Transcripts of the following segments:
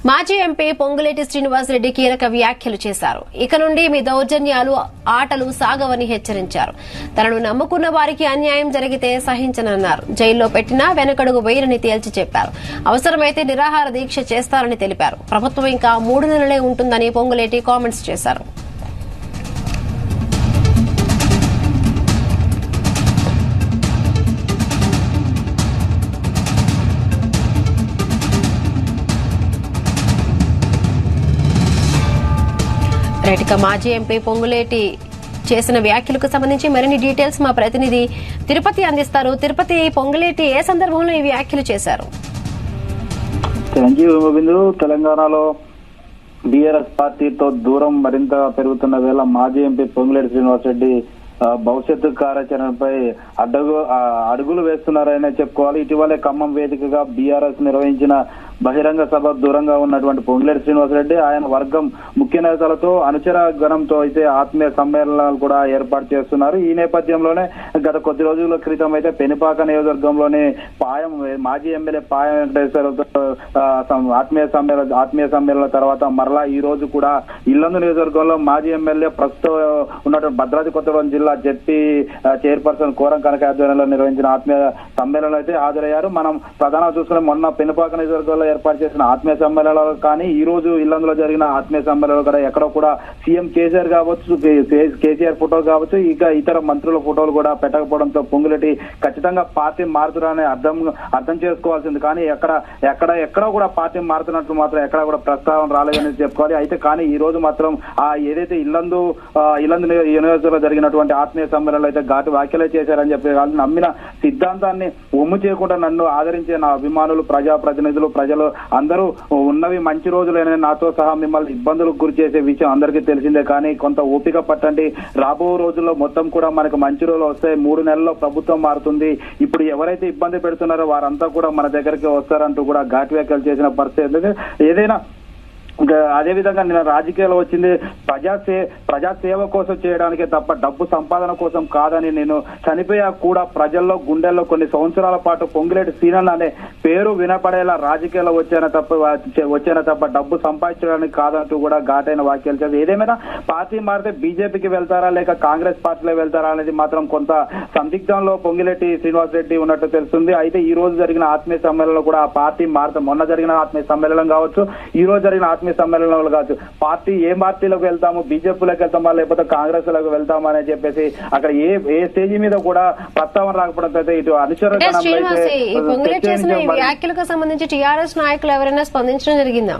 మాజీ ఎంపీ పొంగులేటి శ్రీనివాసరెడ్డి కీలక వ్యాఖ్యలు చేశారు ఇక నుండి మీ దౌర్జన్యాలు ఆటలు సాగవని హెచ్చరించారు తనను నమ్ముకున్న వారికి అన్యాయం జరిగితే సహించనన్నారు జైల్లో పెట్టినా వెనకడుగు వేయనని తేల్చి చెప్పారు అవసరమైతే నిరాహార దీక్ష చేస్తారని తెలిపారు ప్రభుత్వం ఇంకా మూడు నెలలే ఉంటుందని పొంగులేటి కామెంట్స్ చేశారు రైట్ ఇక మాజీ ఎంపీ పొంగులేటి చేసిన వ్యాఖ్యలకు సంబంధించి మరిన్ని డీటెయిల్స్ మా ప్రతినిధి తిరుపతి అందిస్తారు తిరుపతి పొంగులేటి ఏ సందర్భంలో ఈ వ్యాఖ్యలు చేశారు చిరంజీవి గోవిందు తెలంగాణలో బీఆర్ఎస్ పార్టీతో దూరం మరింత పెరుగుతున్న వేళ మాజీ ఎంపీ పొంగులేటి శ్రీనివాసరెడ్డి ఆ, భవిష్యత్తు కార్యాచరణపై అడ్డగు ఆ, అడుగులు వేస్తున్నారనే చెప్పుకోవాలి ఇటీవలే ఖమ్మం వేదికగా బీఆర్ఎస్ నిర్వహించిన బహిరంగ సభ దూరంగా ఉన్నటువంటి పొంగులేటి శ్రీనివాసరెడ్డి ఆయన వర్గం ముఖ్య నేతలతో అనుచర గణంతో అయితే ఆత్మీయ సమ్మేళనాలు కూడా ఏర్పాటు చేస్తున్నారు ఈ నేపథ్యంలోనే గత కొద్ది రోజుల క్రితం అయితే పెనుపాక నియోజకవర్గంలోని పాయం మాజీ ఎమ్మెల్యే పాయం వెంకటేశ్వరరావుతో ఆ, సం- ఆత్మీయ సమ్మేళన ఆత్మీయ సమ్మేళన తర్వాత మరలా ఈ రోజు కూడా ఇల్లందు నియోజకవర్గంలో మాజీ ఎమ్మెల్యే ప్రస్తుతం ఉన్నటువంటి భద్రాద్రి కొత్తగూడెం జిల్లా జెడ్పీ ఆ, చైర్పర్సన్ కోరం కనక ఆధ్వర్యంలో నిర్వహించిన ఆత్మీయ సమ్మేళనంలో అయితే హాజరయ్యారు మనం ప్రధానంగా చూసుకునే మొన్న పెనుపాక నియోజకవర్గంలో ఏర్పాటు చేసిన ఆత్మీయ సమ్మేళనాలు కానీ ఈ రోజు ఇల్లందులో జరిగిన ఆత్మీయ సమ్మేళనంలో కూడా ఎక్కడో కూడా సీఎం కేసీఆర్ కావచ్చు కే- కేసీఆర్ ఫోటో కావచ్చు ఇక ఇతర మంత్రుల ఫోటోలు కూడా పెట్టకపోవడంతో పొంగులెట్టి ఖచ్చితంగా పార్టీ మారుతున్నారని అర్థం అర్థం చేసుకోవాల్సింది కానీ ఎక్కడ ఎక్కడ ఎక్కడ కూడా పార్టీ మారుతున్నట్లు మాత్రం ఎక్కడ కూడా ప్రస్తావన రాలేదని చెప్పుకోవాలి అయితే కానీ ఈ రోజు మాత్రం ఆ ఏదైతే ఇల్లందు ఆ, ఇల్లందు నియో- ఈ నియోజకవర్గంలో జరిగినటువంటి ఆత్మీయ సమ్మేళనంలో అయితే ఘాటు వ్యాఖ్యలే చేశారని చెప్పి వాళ్ళు నమ్మిన సిద్ధాంతాన్ని ఒమ్ము చేయకుండా నన్ను ఆదరించే నా అభిమానులు ప్రజాప్రతినిధులు ప్రజలు అందరూ ఉన్నవి మంచి రోజులేనని నాతో సహా మిమ్మల్ని ఇబ్బందులకు గురి చేసే విషయం అందరికీ తెలిసిందే కానీ కొంత ఓపిక పట్టండి రాబో రోజుల్లో మొత్తం కూడా మనకు మంచి రోజులు వస్తాయి మూడు నెలల్లో ప్రభుత్వం మారుతుంది ఇప్పుడు ఎవరైతే ఇబ్బంది పెడుతున్నారో వారంతా కూడా మన దగ్గరికి వస్తారంటూ కూడా ఘాటు వ్యాఖ్యలు చేసిన పరిస్థితి ఎందుకంటే ఏదైనా ఇంకా అదే విధంగా నేను రాజకీయాలు వచ్చింది ప్రజా సే ప్రజా సేవ కోసం చేయడానికే తప్ప డబ్బు సంపాదన కోసం కాదని నేను చనిపోయా కూడా ప్రజల్లో గుండెల్లో కొన్ని సంవత్సరాల పాటు పొంగిరెడ్డి సీనన్ అనే పేరు వినపడేలా రాజకీయాల్లో వచ్చాన తప్ప వచ్చాన తప్ప డబ్బు సంపాదించడానికి కాదంటూ కూడా ఘాటైన వ్యాఖ్యలు చేసి ఏదేమైనా పార్టీ మారితే బీజేపీకి వెళ్తారా లేక కాంగ్రెస్ పార్టీలో వెళ్తారా అనేది మాత్రం కొంత సందిగ్ధంలో పొంగిరెడ్డి శ్రీనివాస్ రెడ్డి ఉన్నట్టు తెలుస్తుంది అయితే ఈ రోజు జరిగిన ఆత్మీయ సమ్మేళనంలో కూడా ఆ పార్టీ మారుతాం మొన్న జరిగిన ఆత్మీయ సమ్మేళనం కావచ్చు ఈ రోజు జరిగిన ఆత్మీయ సమ్మేళనంలో కావచ్చు పార్టీ ఏ పార్టీలోకి వెళ్తాము బీజేపీలోకి వెళ్తామా లేకపోతే కాంగ్రెస్ లోకి వెళ్తామా అని చెప్పేసి అక్కడ ఏ ఏ స్టేజ్ మీద కూడా ప్రస్తావన రాకపోవడంతో అయితే ఇటు అనుచర అంటే గణంలో శ్రీనివాస్ అయితే ఈ పొంగులేటి చేసిన ఈ చర్చ వ్యాఖ్యలకు సంబంధించి టీఆర్ఎస్ నాయకులు ఎవరైనా స్పందించడం జరిగిందా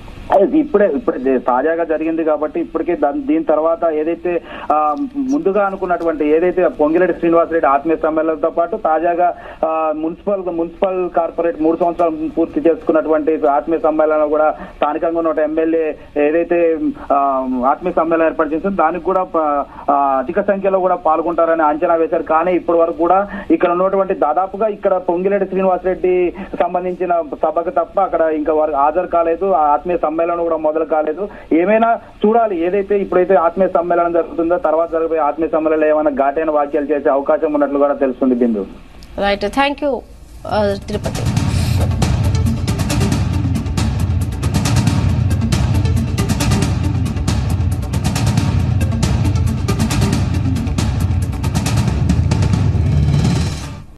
అది ఇప్పుడే ఇప్పుడే తాజాగా జరిగింది కాబట్టి ఇప్పటికే దాని- దీని తర్వాత ఏదైతే ఆ, ముందుగా అనుకున్నటువంటి ఏదైతే పొంగిరెడ్డి శ్రీనివాసరెడ్డి ఆత్మీయ సమ్మేళనంతో పాటు తాజాగా ఆ, మున్సిపల్ మున్సిపల్ కార్పొరేట్ మూడు సంవత్సరాలు పూర్తి చేసుకున్నటువంటి ఆత్మీయ సమ్మేళనం కూడా స్థానికంగా ఉన్న ఎమ్మెల్యే ఏదైతే ఆ, ఆత్మీయ సమ్మేళనం ఏర్పాటు చేసిందో దానికి కూడా ప- ఆ, అధిక సంఖ్యలో కూడా పాల్గొంటారని అంచనా వేశారు కానీ ఇప్పటి వరకు కూడా ఇక్కడ ఉన్నటువంటి దాదాపుగా ఇక్కడ పొంగిరెడ్డి శ్రీనివాసరెడ్డి సంబంధించిన సభకు తప్ప అక్కడ ఇంకా వారు హాజరు కాలేదు ఆ ఆత్మీయ సమ్మేళనం కూడా మొదలు కాలేదు ఏమైనా చూడాలి ఏదైతే ఇప్పుడైతే ఆత్మీయ సమ్మేళనం జరుగుతుందో తర్వాత జరిగే ఆత్మీయ సమ్మేళనంలో ఏమైనా ఘాటైన వ్యాఖ్యలు చేసే అవకాశం ఉన్నట్లు కూడా తెలుస్తుంది Bindu right thank you Tirupati